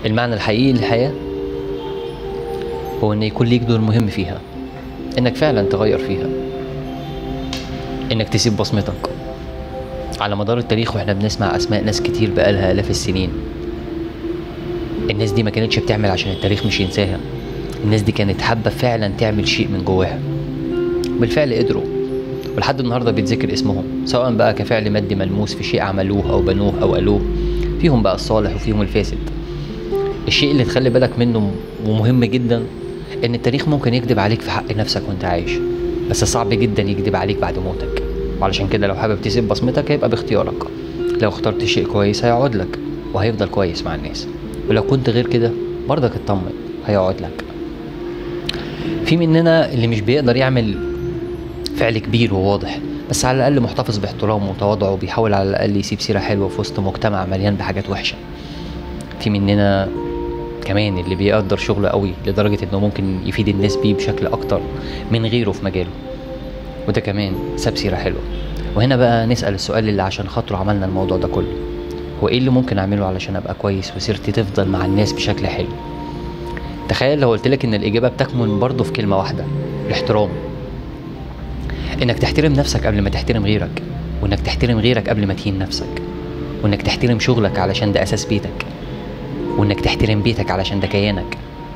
المعنى الحقيقي للحياة هو إن يكون ليك دور مهم فيها إنك فعلا تغير فيها إنك تسيب بصمتك على مدار التاريخ واحنا بنسمع أسماء ناس كتير بقالها آلاف السنين الناس دي ما كانتش بتعمل عشان التاريخ مش ينساها الناس دي كانت حابة فعلا تعمل شيء من جواها بالفعل قدروا ولحد النهاردة بيتذكر اسمهم سواء بقى كفعل مادي ملموس في شيء عملوه أو بنوه أو قالوه فيهم بقى الصالح وفيهم الفاسد الشيء اللي تخلي بالك منه ومهم جدا ان التاريخ ممكن يكذب عليك في حق نفسك وانت عايش بس صعب جدا يكذب عليك بعد موتك وعلشان كده لو حابب تسيب بصمتك هيبقى باختيارك لو اخترت شيء كويس هيقعد لك وهيفضل كويس مع الناس ولو كنت غير كده برضك اطمن هيقعد لك في مننا اللي مش بيقدر يعمل فعل كبير وواضح بس على الاقل محتفظ باحترامه وتواضعه وبيحاول على الاقل يسيب سيره حلوه في وسط مجتمع مليان بحاجات وحشه في مننا كمان اللي بيقدر شغله قوي لدرجة انه ممكن يفيد الناس بيه بشكل اكتر من غيره في مجاله وده كمان ساب سيرة حلوة وهنا بقى نسأل السؤال اللي عشان خاطره عملنا الموضوع ده كله هو ايه اللي ممكن اعمله علشان ابقى كويس وسيرتي تفضل مع الناس بشكل حلو تخيل لو قلت لك ان الاجابة بتكمن برضه في كلمة واحدة الاحترام انك تحترم نفسك قبل ما تحترم غيرك وانك تحترم غيرك قبل ما تهين نفسك وانك تحترم شغلك علشان ده اساس بيتك وانك تحترم بيتك علشان ده كيانك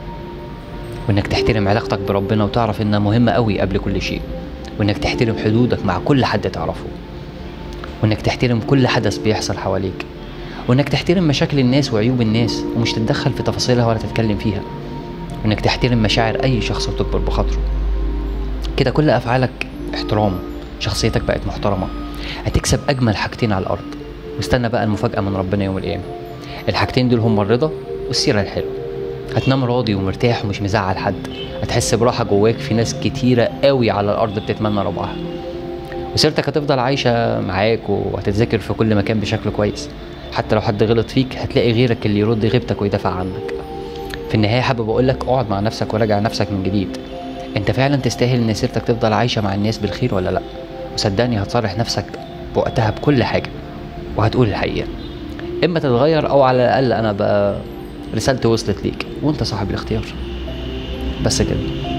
وانك تحترم علاقتك بربنا وتعرف انها مهمة قوي قبل كل شيء وانك تحترم حدودك مع كل حد تعرفه وانك تحترم كل حدث بيحصل حواليك وانك تحترم مشاكل الناس وعيوب الناس ومش تتدخل في تفاصيلها ولا تتكلم فيها وانك تحترم مشاعر اي شخص وتكبر بخاطره كده كل افعالك احترام شخصيتك بقت محترمة هتكسب اجمل حاجتين على الارض واستنى بقى المفاجأة من ربنا يوم القيامة الحاجتين دول هما الرضا والسيرة الحلوة هتنام راضي ومرتاح ومش مزعل حد هتحس براحة جواك في ناس كتيرة قوي على الأرض بتتمنى ربعها وسيرتك هتفضل عايشة معاك وهتتذكر في كل مكان بشكل كويس حتى لو حد غلط فيك هتلاقي غيرك اللي يرد غيبتك ويدافع عنك في النهاية حابب أقولك اقعد مع نفسك وراجع نفسك من جديد انت فعلا تستاهل ان سيرتك تفضل عايشة مع الناس بالخير ولا لا وصدقني هتصارح نفسك بوقتها بكل حاجة وهتقول الحقيقة اما تتغير او على الاقل انا بقى رسالتي وصلت ليك وانت صاحب الاختيار بس كده